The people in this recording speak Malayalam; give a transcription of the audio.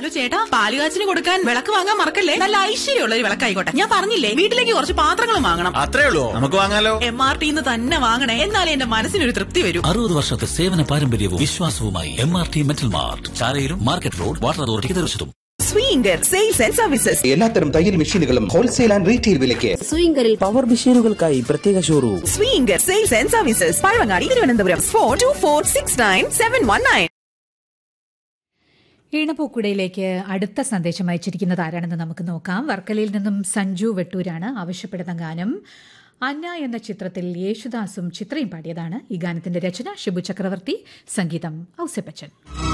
ഹലോ ചേട്ടാ പാലുകാച്ചിന് കൊടുക്കാൻ വിളക്ക് വാങ്ങാൻ മറക്കല്ലേ നല്ല ഐശ്വര്യമുള്ള ഒരു വിളക്കായിക്കോട്ടെ ഞാൻ പറഞ്ഞില്ലേ വീട്ടിലേക്ക് കുറച്ച് പാത്രങ്ങൾ വാങ്ങണം അത്രേ ഉള്ളൂ നമുക്ക് വാങ്ങാലോ എം ആർ ടിന്ന് തന്നെ വാങ്ങണേ എന്നാലേ എന്റെ മനസ്സിനൊരു തൃപ്തി വരൂ അറുപത് വർഷത്തെ സേവന പാരമ്പര്യവും വിശ്വാസവുമായി M R T metal mart ചാലയിലും മാർക്കറ്റ് റോഡ് വാട്ടർ അതോറിറ്റിക്ക് തീർച്ചയായിട്ടും സ്വീങ്കർ സെയിൽസ് ആൻഡ് സർവീസസ് എല്ലാത്തരം തയ്യൽ മെഷീനുകളും ഹോൾസെയിൽ ആൻഡ് റീറ്റെയിൽ വിലയ്ക്ക് സ്വിംഗറിൽ പവർ മെഷീനുകൾക്കായി പ്രത്യേക showroom Swinger sales and services Pazhavangadi Thiruvananthapuram four two four six nine seven one nine ഈണപ്പൂക്കുടയിലേക്ക് അടുത്ത സന്ദേശം അയച്ചിരിക്കുന്നത് ആരാണെന്ന് നമുക്ക് നോക്കാം വർക്കലയിൽ നിന്നും സഞ്ജു വെട്ടൂരാണ് ആവശ്യപ്പെടുന്ന ഗാനം അന്ന എന്ന ചിത്രത്തിൽ യേശുദാസും ചിത്രയും പാടിയതാണ് ഈ ഗാനത്തിന്റെ രചന ഷിബു ചക്രവർത്തി സംഗീതം ഔസപ്പച്ചൻ